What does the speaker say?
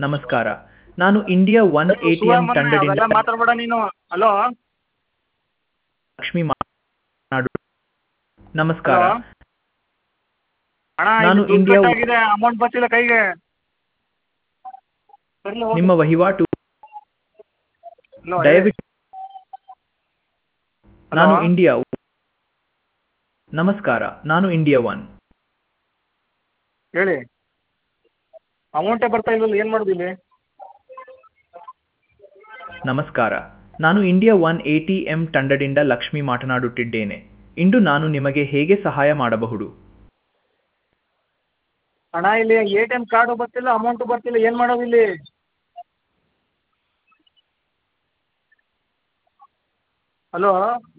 ನಮಸ್ಕಾರ ನಾನು India one A T M ತಂಡದಿಂದ ಅವೆಲ್ಲ ಮಾತಾಡ್ಬೇಡ ನೀನು ಹಲೋ ಲಕ್ಷ್ಮಿ ಮಾತನಾಡು ನಮಸ್ಕಾರ ಹಲೋ ಅಣ್ಣ ನಾನು ಇದು ದುಡ್ಡು ಇಂಡಿಯಾ ಕಟ್ಟಾಗಿದೆ ಅಮೌಂಟ್ ಬರ್ತಿಲ್ಲ ಕೈಗೆ ಸರಿಲ್ಲ ಹೋಗು. ನಿಮ್ಮ ವಹಿವಾಟು ಹಲೋ, ದಯವಿಟ್ಟು ಹಲೋ? ನಾನು ಇಂಡಿಯಾ ನಮಸ್ಕಾರ ನಾನು ಇಂಡಿಯಾ ಒನ್ ಹೇಳಿ ಅಮೌಂಟೇ ಬರ್ತಾ ಇಲ್ವಲ್ಲ ಏನು ಮಾಡೋದು ಇಲ್ಲಿ ನಮಸ್ಕಾರ ನಾನು India one A T M ತಂಡದಿಂದ ಲಕ್ಷ್ಮಿ ಮಾತನಾಡುತ್ತಿದ್ದೇನೆ ಇಂದು ನಾನು ನಿಮಗೆ ಹೇಗೆ ಸಹಾಯ ಮಾಡಬಹುದು ಅಣ್ಣ ಇಲ್ಲಿ ಎ ಟಿ ಎಮ್ ಕಾರ್ಡು ಬರ್ತಿಲ್ಲ ಅಮೌಂಟು ಬರ್ತಿಲ್ಲ ಏನು ಮಾಡೋದು ಇಲ್ಲಿ ಹಲೋ